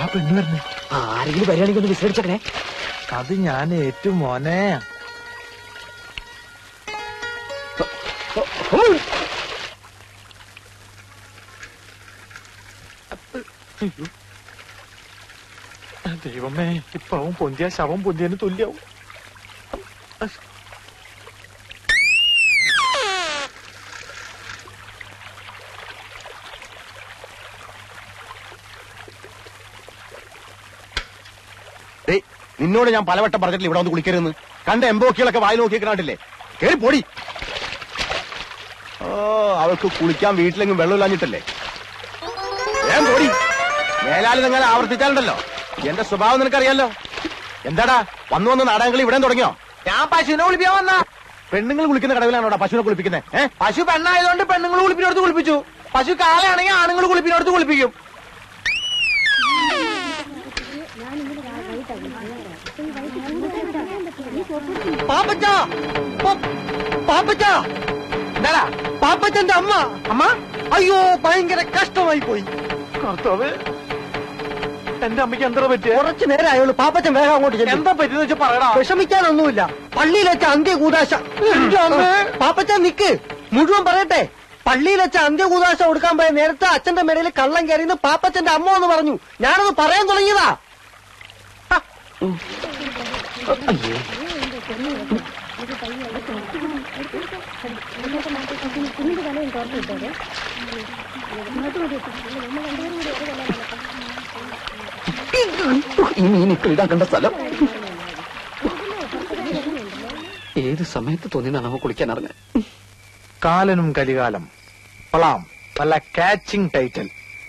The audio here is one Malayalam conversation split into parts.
ആ പെണ്ണ് വരണേ ആരെങ്കിലും വരികയാണെങ്കിൽ ഒന്ന് വിസരിച്ചേ അത് ഞാൻ ഏറ്റു മോനെ അയ്യോ. ദൈവമേ ഇപ്പൊ അവൻ പൊന്തിയ ശവം പൊന്തിയതിന് തുല്യാവും ഡേയ് നിന്നോട് ഞാൻ പലവട്ടം പറഞ്ഞിട്ടില്ല ഇവിടെ വന്ന് കുളിക്കരുതെന്ന് കണ്ട എംബോക്കികളൊക്കെ വായി നോക്കി കണ്ടില്ലേ കേറി പൊടി ഓ അവൾക്ക് കുളിക്കാൻ വീട്ടിലെങ്ങും വെള്ളമില്ലാഞ്ഞിട്ടല്ലേ വേഗം പൊടി മേലാലി നിങ്ങൾ ആവർത്തിച്ചാലുണ്ടല്ലോ എന്റെ സ്വഭാവം നിനക്കറിയാലോ എന്താടാ വന്നു വന്ന് നാടകങ്ങൾ ഇവിടെ തുടങ്ങിയോ ഞാൻ പശുവിനെ കുളിപ്പിക്കാൻ വന്ന പെണ്ണുങ്ങൾ കുളിക്കുന്ന കടവിലാണോടാ പശുവിനെ കുളിപ്പിക്കുന്നത് ഏഹ് പശു പെണ്ണായതുകൊണ്ട് പെണ്ണുങ്ങൾ കുളിപ്പിനടുത്ത് കുളിപ്പിച്ചു പശു കാളയാണെങ്കിൽ ആണുങ്ങൾ കുളിപ്പിനടുത്ത് കുളിപ്പിക്കും പാപ്പച്ച പാപ്പച്ച എന്താടാ പാപ്പച്ചന്റെ അമ്മ അമ്മ അയ്യോ ഭയങ്കര കഷ്ടമായി പോയി കർത്താവ് എന്റെ അമ്മയ്ക്ക് എന്താ പറ്റിയ കുറച്ചു നേരം അയാള് പാപ്പച്ചൻ വേഗം അങ്ങോട്ട് ചെല്ലും എന്താ പറ്റിയെന്ന് വെച്ചാൽ പറയടാ വിഷമിക്കാനൊന്നുമില്ല പള്ളിയിൽ വെച്ച അന്ത്യകൂതാശ എന്റെ അമ്മേ. പാപ്പച്ചൻ നിക്ക് മുഴുവൻ പറയട്ടെ പള്ളിയിൽ വെച്ച അന്ത്യകൂതാശ കൊടുക്കാൻ പോയ നേരത്തെ അച്ഛന്റെ മേടയിൽ കള്ളം കയറിയെന്ന് പാപ്പച്ചന്റെ അമ്മ എന്ന് പറഞ്ഞു ഞാനത് പറയാൻ തുടങ്ങിയതാ ഈ മീനിട്ട് ഇടാൻ കണ്ട സ്ഥലം ഏത് സമയത്ത് തോന്നിയതാണ് അവ കുളിക്കാൻ ഇറങ്ങാൻ കാലനും കലികാലം കൊള്ളാം നല്ല കാച്ചിങ് ടൈറ്റിൽ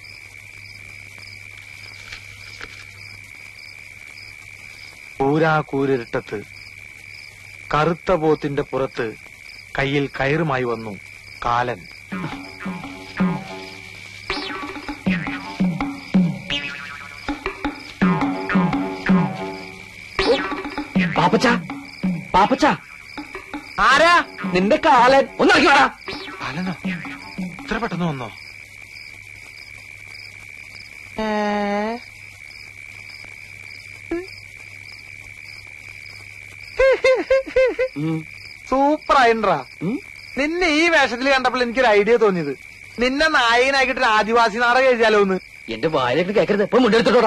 കൂരാകൂരിട്ടത്ത് കറുത്ത പോത്തിന്റെ പുറത്ത് കയ്യിൽ കയറുമായി വന്നു കാലൻ പാപ്പച്ച പാപ്പച്ച ആരാ നിന്റെ കാലൻ ഒന്നിറക്കി വേടാ കാലനോ ഇത്ര പെട്ടെന്ന് വന്നോ സൂപ്പർ ആയിട്ടാ നിന്നെ ഈ വേഷത്തിൽ കണ്ടപ്പോൾ എനിക്കൊരു ഐഡിയ തോന്നിയത് നിന്നെ നായകനാക്കിട്ട് ഒരു ആദിവാസി നാടകം എഴുതിയാലോ ഒന്ന് എന്റെ വായിലേക്ക് കേൾക്കരുത് ഇപ്പൊ മുണ്ടെടുത്തോടാ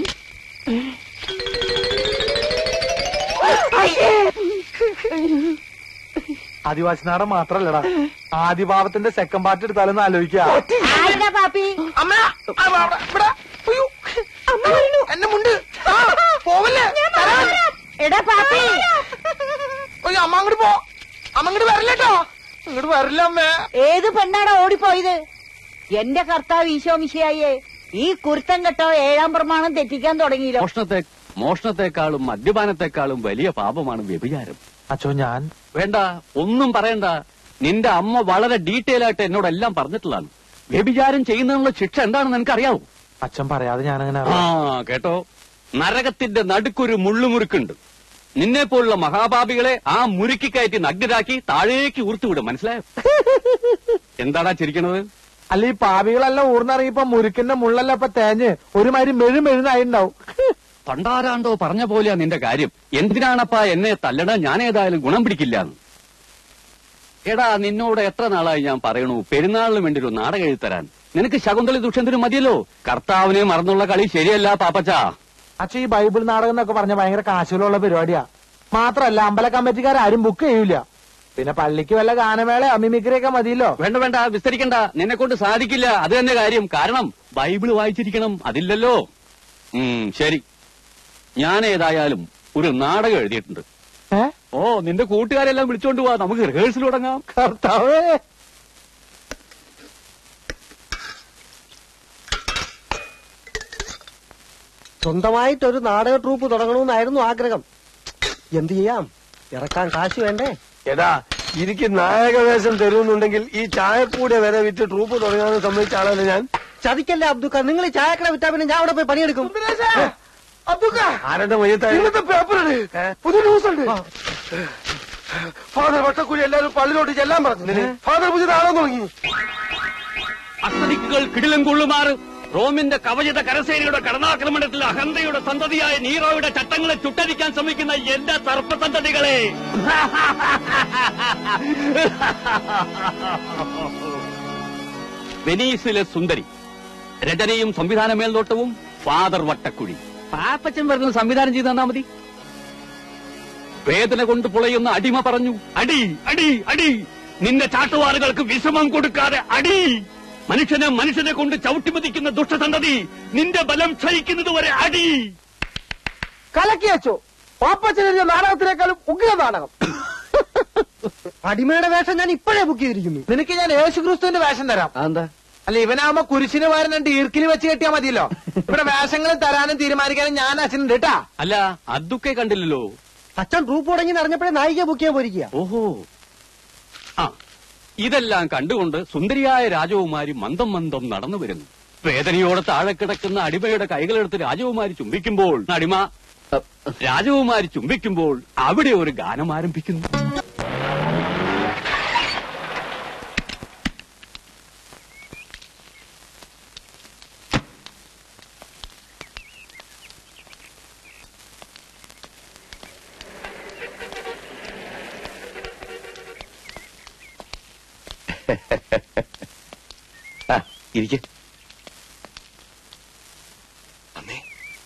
ആദിവാസി നാടകം മാത്രല്ലടാ ആദിഭാവത്തിന്റെ സെക്കൻഡ് പാർട്ട് എടുത്താലൊന്ന് ആലോചിക്കുക ആരുടെ പാപ്പി അമ്മ ആ, അവിടെ, ഇവിടെ. ഉയ്യോ. എന്നെ മുണ്ട് ആ, പോവല്ലേ തരാം. എടാ പാപ്പി ഉയ്യോ, അമ്മ അങ്ങോട്ട് പോ അമ്മ അങ്ങോട്ട് വരില്ലട്ടോ ഇങ്ങോട്ട് വരില്ല അമ്മേ ഏത് പെണ്ണാടാ ഓടിപ്പോയത് എന്റെ കർത്താവ് ഈശോ മിശിയായേ ഈ കുരുത്തം കെട്ടോ ഏഴാം പ്രമാണം തെറ്റിക്കാൻ തുടങ്ങിയല്ലോ മോഷണത്തെ മോഷണത്തെക്കാളും മദ്യപാനത്തെക്കാളും വലിയ പാപമാണ് വ്യഭിചാരം അച്ചോ ഞാൻ വേണ്ട ഒന്നും പറയണ്ട നിന്റെ അമ്മ വളരെ ഡീറ്റെയിൽ ആയിട്ട് എന്നോടെല്ലാം പറഞ്ഞിട്ടുള്ളതാണ് വ്യഭിചാരം ചെയ്യുന്നതിനുള്ള ശിക്ഷ എന്താണെന്ന് എനിക്കറിയാവൂ അച്ഛൻ പറയാതെ ഞാനങ്ങനെ ആ കേട്ടോ നരകത്തിന്റെ നടുക്കൊരു മുള്ളുമുറുക്കുണ്ട് നിന്നെ പോലുള്ള മഹാപാപികളെ ആ മുരുക്കി കയറ്റി നഗ്നരാക്കി താഴേക്ക് ഊർത്തുവിടും മനസ്സിലായോ എന്താടാ ചിരിക്കണത് അല്ല ഈ പാവികളെല്ലാം ഊർന്നിറങ്ങിയപ്പോ മുരുക്കിന്റെ മുള്ളല്ല ഇപ്പൊ തേഞ്ഞ് ഒരുമാതിരി മെഴു മെഴുന്നായിണ്ടാവും പണ്ടാരാണ്ടോ പറഞ്ഞ പോലെയാ നിന്റെ കാര്യം എന്തിനാണപ്പാ എന്നെ തല്ലണ ഞാൻ ഏതായാലും ഗുണം പിടിക്കില്ല എടാ നിന്നോട് എത്ര നാളായി ഞാൻ പറയണു പെരുന്നാളിന് വേണ്ടി ഒരു നാടകം എഴുതി തരാൻ നിനക്ക് ശകുന്തളി ദുഷ്യന്തിനും മതിയല്ലോ കർത്താവിനെ മറന്നുള്ള കളി ശരിയല്ല പാപ്പച്ച അച്ഛൻ ഈ ബൈബിൾ നാടകം എന്നൊക്കെ പറഞ്ഞ ഭയങ്കര കാശുകളുള്ള പരിപാടിയാ മാത്രല്ല അമ്പല കമ്മിറ്റിക്കാരും ബുക്ക് ചെയ്യൂല പിന്നെ പള്ളിക്ക് വല്ല ഗാനമേള അമിമിക്രിയൊക്കെ മതിയല്ലോ വേണ്ട വേണ്ട വിസ്തരിക്കണ്ട നിന്നെ കൊണ്ട് സാധിക്കില്ല അത് തന്നെ കാര്യം കാരണം ബൈബിള് വായിച്ചിരിക്കണം അതില്ലല്ലോ ഉം ശരി ഞാൻ ഏതായാലും ഒരു നാടകം എഴുതിയിട്ടുണ്ട് ഏ ഓ നിന്റെ കൂട്ടുകാരെല്ലാം വിളിച്ചോണ്ട് പോവാ നമുക്ക് റിഹേഴ്സൽ തുടങ്ങാം കർത്താവേ സ്വന്തമായിട്ടൊരു നാടക ട്രൂപ്പ് തുടങ്ങണമെന്നായിരുന്നു ആഗ്രഹം എന്ത് ചെയ്യാം ഇറക്കാൻ കാശ് വേണ്ടേ എടാ എനിക്ക് നായകവേഷം തരുന്നുണ്ടെങ്കിൽ ഈ ചായക്കൂടെ വരെ വിറ്റ് ട്രൂപ്പ് തുടങ്ങാൻ സമ്മതിച്ച ആളല്ലേ ഞാൻ ചതിക്കല്ലേ അബ്ദുക്ക നിങ്ങൾ ഈ ചായക്കട വിറ്റാ പിന്നെ ഞാൻ അവിടെ പോയി പണിയെടുക്കും ആരുടെ മയ്യത്തായി ഇന്നത്തെ പേപ്പറാണ് പുതിയ ന്യൂസ് ഉണ്ട് ഫാദർ വട്ടക്കൂലി എല്ലാവരും പള്ളിയിലോട്ട് ചെല്ലാൻ പറഞ്ഞു ഫാദർ പുതിയ ആളാൻ തുടങ്ങി അസ്തദിക്കുകൾ കിടിലം കൊള്ളുമാറ് റോമിന്റെ കവചിത കരസേനയുടെ കടന്നാക്രമണത്തിൽ അഹന്തയുടെ സന്തതിയായ നീറോയുടെ ചട്ടങ്ങളെ ചുട്ടരിക്കാൻ ശ്രമിക്കുന്ന എന്റെ സർപ്പസന്തതികളെ വെനീസിലെ സുന്ദരി രചനയും സംവിധാന മേൽനോട്ടവും ഫാദർ വട്ടക്കുഴി പാപ്പച്ചൻ വരുന്ന സംവിധാനം ചെയ്ത് തന്നാ മതി വേദന കൊണ്ട് പുളയുന്ന അടിമ പറഞ്ഞു അടി അടി അടി നിന്റെ ചാട്ടുവാറുകൾക്ക് വിശ്രമം കൊടുക്കാതെ അടി മനുഷ്യനെ മനുഷ്യനെ കൊണ്ട് ചവിട്ടിമതിക്കുന്ന ദുഷ്ടസന്തതി നിന്റെ ബലം ക്ഷയിക്കുന്നത് വരെ അടി കലക്കി വെച്ചോ പാപ്പച്ചനെഴുതിയ നാടകത്തിനേക്കാളും ഉഗ്ര നാടകം അടിമയുടെ വേഷം ഞാൻ ഇപ്പോഴേ ബുക്ക് ചെയ്തിരിക്കുന്നു നിനക്ക് ഞാൻ യേശു ക്രിസ്തുവിന്റെ വേഷം തരാം എന്താ അല്ല ഇവനാവുമ്പോ കുരിശിന് പകരം രണ്ട് ഈർക്കിലി വെച്ച് കെട്ടിയാ മതിയല്ലോ ഇവിടെ വേഷങ്ങൾ തരാനും തീരുമാനിക്കാനും ഞാൻ അച്ഛനുണ്ട് കേട്ടാ അല്ല അതൊക്കെ കണ്ടില്ലല്ലോ അച്ഛൻ ട്രൂപ്പ് തുടങ്ങി അറിഞ്ഞപ്പോഴേ നായിക ബുക്ക് ചെയ്യാൻ പോയിരിക്കുക ഓഹോ ആ ഇതെല്ലാം കണ്ടുകൊണ്ട് സുന്ദരിയായ രാജകുമാരി മന്ദം മന്ദം നടന്നു വരുന്നു വേദനയോടെ താഴെ കിടക്കുന്ന അടിമയുടെ കൈകളെടുത്ത് രാജകുമാരി ചുംബിക്കുമ്പോൾ അടിമ അ, രാജകുമാരി ചുംബിക്കുമ്പോൾ അവിടെ ഒരു ഗാനം ആരംഭിക്കുന്നു ഇരിക്കെ അന്നേ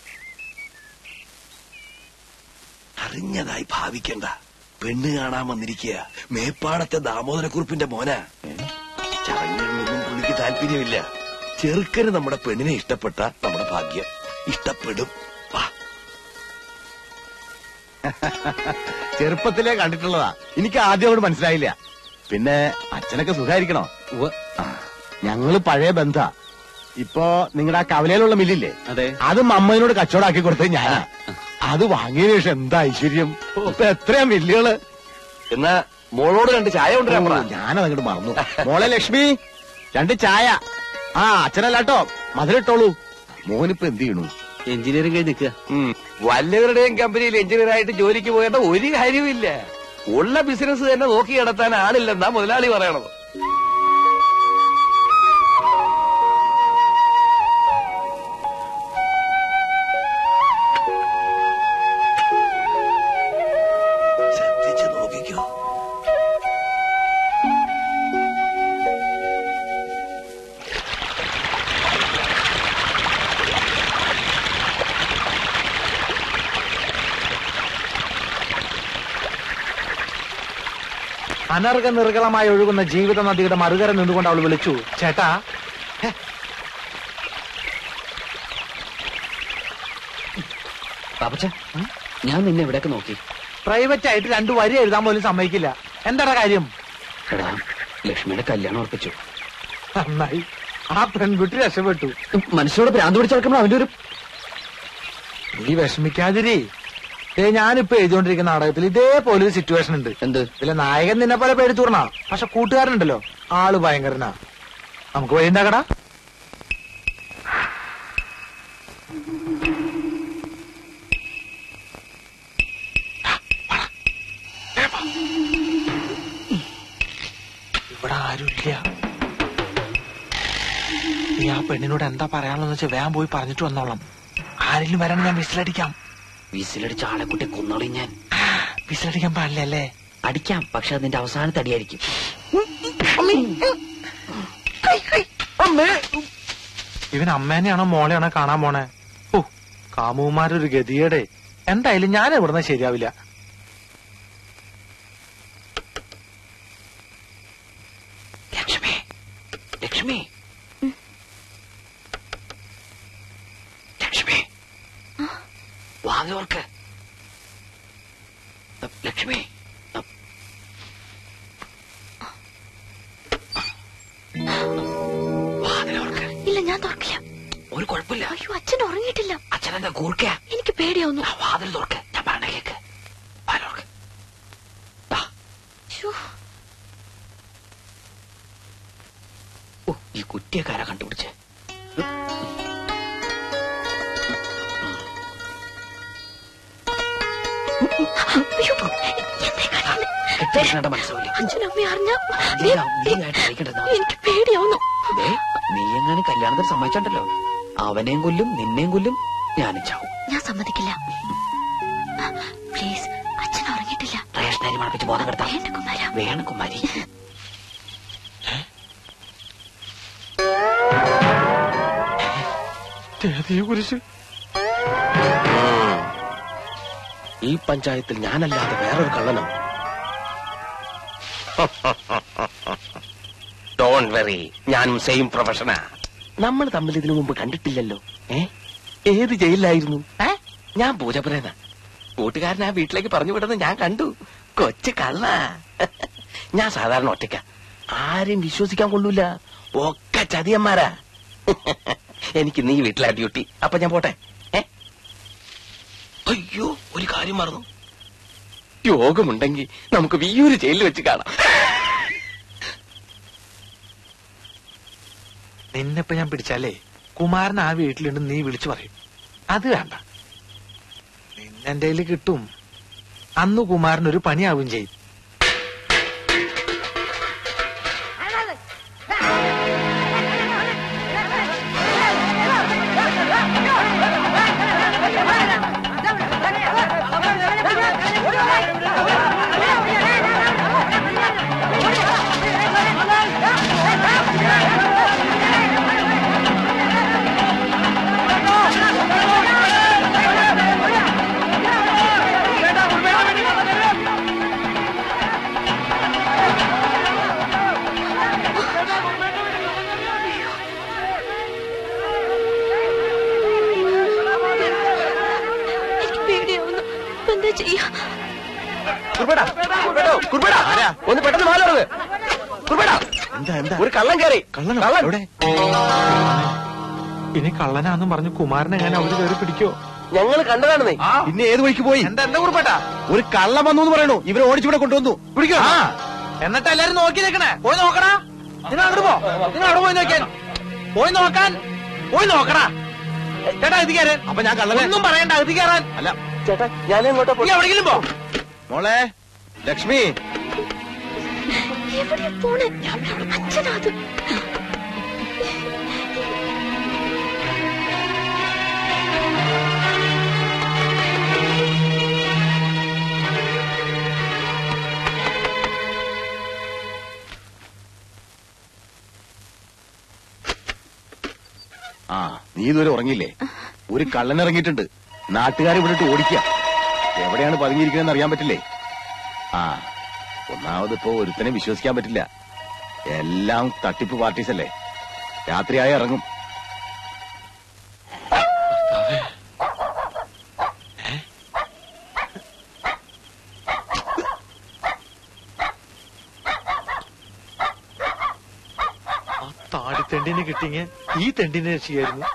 അറിഞ്ഞതായി ഭാവിക്കണ്ട പെണ്ണ് കാണാൻ വന്നിരിക്കുക മേപ്പാടത്തെ ദാമോദരക്കുറിപ്പിന്റെ മോന ചടങ്ങുകളിലൊന്നും പുള്ളിക്ക് താല്പര്യമില്ല ചെറുക്കന് നമ്മുടെ പെണ്ണിനെ ഇഷ്ടപ്പെട്ട നമ്മുടെ ഭാഗ്യം ഇഷ്ടപ്പെടും വാ ചെറുപ്പത്തിലേ കണ്ടിട്ടുള്ളതാ എനിക്ക് ആദ്യം അങ്ങോട്ട് മനസ്സിലായില്ല പിന്നെ അച്ഛനൊക്കെ സുഖായിരിക്കണോ ആ, ഞങ്ങള് പഴയ ബന്ധ ഇപ്പോ നിങ്ങളുടെ ആ കവലയിലുള്ള മില്ലില്ലേ അതെ അത് മമ്മതിനോട് കച്ചവടാക്കി കൊടുത്തത് ഞാനാ അത് വാങ്ങിയതിനു ശേഷം എന്താ ഐശ്വര്യം ഇപ്പൊ എത്രയാ മില്ലുകള് എന്നാ മോളോട് രണ്ട് ചായ കൊണ്ടുവരാൻ പറ ഞാനത് അങ്ങോട്ട് മറന്നു മോളെ ലക്ഷ്മി രണ്ട് ചായ ആ അച്ഛനല്ലാട്ടോ മധുരട്ടോളൂ മോനിപ്പോ എന്ത് ചെയ്യണു എഞ്ചിനീയറിംഗ് കഴിഞ്ഞ് നിൽക്കുക ഉം. വല്ലവരുടെയും കമ്പനിയിൽ എഞ്ചിനീയർ ആയിട്ട് ജോലിക്ക് പോകേണ്ട ഒരു കാര്യമില്ല ഉള്ള ബിസിനസ് തന്നെ നോക്കി നടത്താൻ ആളില്ലെന്നാ മുതലാളി പറയണത് ശ്രദ്ധിച്ച് നോക്കിക്കോ അനർഘ നിർഗളമായി ഒഴുകുന്ന ജീവിത നദിയുടെ മറുകര നിന്നുകൊണ്ട് അവൾ വിളിച്ചു ചേട്ടാ പാപ്പച്ച ഞാൻ നിന്നെ എവിടെയൊക്കെ നോക്കി പ്രൈവറ്റ് ആയിട്ട് രണ്ടു വരി എഴുതാൻ പോലും സമ്മതിക്കില്ല എന്താടാ കാര്യം എടാ ലക്ഷ്മിയുടെ കല്യാണം ഉറപ്പിച്ചു നന്നായി ആ പെൺകുട്ടി രക്ഷപ്പെട്ടു മനുഷ്യരോട് ഭ്രാന്ത് പിടിച്ച് നടക്കുമ്പോൾ അവന്റെ ഒരു നീ വിഷമിക്കാതിരി ഏ ഞാനിപ്പോ എഴുതിക്കൊണ്ടിരിക്കുന്ന നാടകത്തിൽ ഇതേപോലെ ഒരു സിറ്റുവേഷൻ ഉണ്ട് എന്ത് ഇതിലെ നായകൻ നിന്നെ പോലെ പേടിത്തൂർണ പക്ഷെ കൂട്ടുകാരനുണ്ടല്ലോ ആള് ഭയങ്കരനാ നമുക്ക് വഴി ഉണ്ടാക്കടാ ഇവിടെ ആരുമില്ല നീ ആ പെണ്ണിനോട് എന്താ പറയാനുള്ളതെന്ന് വെച്ചാൽ വേഗം പോയി പറഞ്ഞിട്ട് വന്നോളാം ആരെങ്കിലും വരാൻ ഞാൻ വിസിലടിക്കാം വിസിലടിച്ച ആളെ കുട്ടി കൊന്നളി ഞാൻ വിസിലടിക്കാൻ പാടില്ല അല്ലേ അടിക്കാം പക്ഷെ അതിന്റെ അവസാനത്തെ അടിയായിരിക്കും ഇവൻ അമ്മേനെയാണോ മോളെയാണോ കാണാൻ പോണേ ഓ കാമുമാരൊരു ഗതിയുടെ എന്തായാലും ഞാൻ ഇവിടുന്ന് ശരിയാവില്ല ലക്ഷ്മി ലക്ഷ്മി ലക്ഷ്മി വാങ്ങോർക്ക് ലക്ഷ്മി വാതിലോർക്ക് ഇല്ല ഞാൻ തുറക്കില്ല ഒരു കുഴപ്പമില്ല അയ്യോ അച്ഛൻ ഉറങ്ങിയിട്ടില്ല അച്ഛനെന്താ കൂർക്ക എനിക്ക് പേടിയാവുന്നു ആ വാതിൽ തുറക്ക് ഞാൻ പറഞ്ഞ കേക്ക് വാലോർക്ക് ശ്ശോ, ഓ ഈ കുറ്റിയക്കാരാ കണ്ടുപിടിച്ച് അയ്യോ, എന്തേ കാണിക്കുന്നെ? കെട്ടിടേണ്ട മനസ്സിലാവില്ല അച്ഛനും അമ്മയും അറിഞ്ഞ നീ നീയായിട്ട് അയക്കണ്ടെന്നാ എനിക്ക് പേടിയാവുന്നു ദേ, നീ എങ്ങാനും കല്യാണത്തിന് സമ്മതിച്ചിട്ടല്ലോ അവനെയും കൊല്ലും നിന്നെയും കൊല്ലും ഞാനും ചാവും ഞാൻ സമ്മതിക്കില്ല പ്ലീസ് അച്ഛൻ ഉറങ്ങിയിട്ടില്ല റേഷനരി മണപ്പിച്ച് ബോധം കെടുത്താം വേണ്ട കുമാര വേണം കുമാരി കുരിശ് ഈ പഞ്ചായത്തിൽ ഞാനല്ലാതെ വേറൊരു കള്ളനോ ഡോൺ വെറി ഞാനും സെയിം പ്രൊഫഷനാ നമ്മൾ തമ്മിൽ ഇതിനു മുമ്പ് കണ്ടിട്ടില്ലല്ലോ ഏ ഏത് ജയിലിലായിരുന്നു ഏ ഞാൻ പൂജപ്പുരേന കൂട്ടുകാരൻ ആ വീട്ടിലേക്ക് പറഞ്ഞു വിടുന്നത് ഞാൻ കണ്ടു കൊച്ചു കള്ള ഞാൻ സാധാരണ ഒറ്റയ്ക്ക ആരെയും വിശ്വസിക്കാൻ കൊള്ളൂല ഒക്കെ ചതിയന്മാരാ എനിക്ക് നീ വീട്ടിലാ ഡ്യൂട്ടി അപ്പൊ ഞാൻ പോട്ടെ ഏ അയ്യോ ഒരു കാര്യം മറന്നു യോഗമുണ്ടെങ്കിൽ നമുക്ക് വിയൂര് ജയിലിൽ വെച്ച് കാണാം നിന്നെപ്പോ ഞാൻ പിടിച്ചാലേ കുമാരൻ ആ വീട്ടിലുണ്ട് നീ വിളിച്ചു പറയും അത് വേണ്ട നിന്നെന്റെ കയ്യില് കിട്ടും അന്ന് കുമാരൻ ഒരു പണിയാവും ചെയ്യും എനിക്ക് പേടിയാവുന്നു ഇപ്പൊ എന്താ ചെയ്യാ കുർബേടാ, കുർബേടോ, കുർബേടാ. ഒന്ന് പെട്ടെന്ന് മാറുന്നത് എന്താ എന്താ ഒരു കള്ളൻ കയറി കള്ളനോ? കള്ളൻ എവിടെ? ഇനി കള്ളനാന്നും പറഞ്ഞ് കുമാരനെ ഞാൻ അവര് കയറി പിടിക്കോ ഞങ്ങൾ കണ്ടതാണെന്നേ പിന്നെ ഏത് വഴിക്ക് പോയി എന്താ എന്താ കുറിപ്പേട്ടാ ഒരു കള്ളം വന്നു എന്ന് പറയണു ഇവരെ ഓടിച്ചിവിടെ കൊണ്ടുവന്നു പിടിക്കോ ആ എന്നിട്ട് എല്ലാരും നോക്കി നിൽക്കണേ പോയി നോക്കടാ നിങ്ങൾ അങ്ങോട്ട് പോ നിങ്ങൾ അവിടെ പോയി നോക്കിയാൻ പോയി നോക്കാൻ പോയി നോക്കടാ ചേട്ടാ ഇത് കയറാൻ അപ്പൊ ഞാൻ കള്ളനെ ഒന്നും പറയണ്ട ഇത് കയറാൻ അല്ല ചേട്ടാ ഞാൻ എങ്ങോട്ടാ നീ എവിടെയെങ്കിലും പോ മോളെ ലക്ഷ്മി എവിടെയാ പോണേ അച്ഛനാ അത് ആ നീ ഇതുവരെ ഉറങ്ങിയില്ലേ ഒരു കള്ളൻ ഇറങ്ങിയിട്ടുണ്ട് നാട്ടുകാരെ വിട്ടിട്ട് ഓടിക്കുക എവിടെയാണ് പതുങ്ങിയിരിക്കണെന്ന് അറിയാൻ പറ്റില്ലേ ആ ഒന്നാമത് ഇപ്പോ ഒരുത്തനെ വിശ്വസിക്കാൻ പറ്റില്ല എല്ലാം തട്ടിപ്പ് പാർട്ടീസ് അല്ലേ രാത്രിയായ ഇറങ്ങും ആ താടിത്തെണ്ടിനെ കിട്ടിങ്ങ ഈ തെണ്ടിനെ രക്ഷിക്കായിരുന്നു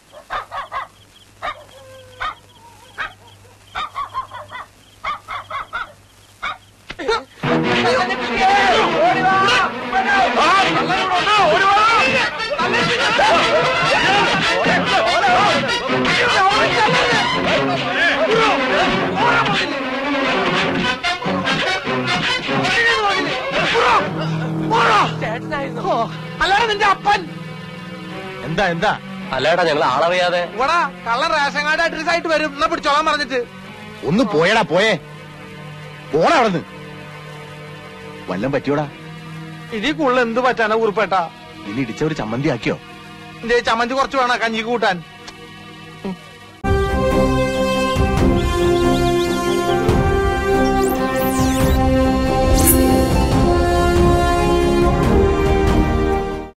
അല്ലാതെ നിന്റെ അപ്പൻ എന്താ എന്താ അല്ലേടാ ഞങ്ങൾ ആളറിയാതെ ഇവിടെ കള്ളൻ റേഷൻ കാർഡ് അഡ്രസ് ആയിട്ട് വരും എന്നാ പിടിച്ചോളാൻ പറഞ്ഞിട്ട് ഒന്ന് പോയടാ പോയേ പോടാ അവിടുന്ന് വല്ലം പറ്റിയോടാ ഇനി കൂടുതൽ എന്ത് പറ്റാനാ കുറിപ്പേട്ടാ ഇനി ഇടിച്ച ഒരു ചമ്മന്തി ആക്കിയോ എന്റെ ചമ്മന്തി കുറച്ച് വേണം കഞ്ഞിക്ക് കൂട്ടാൻ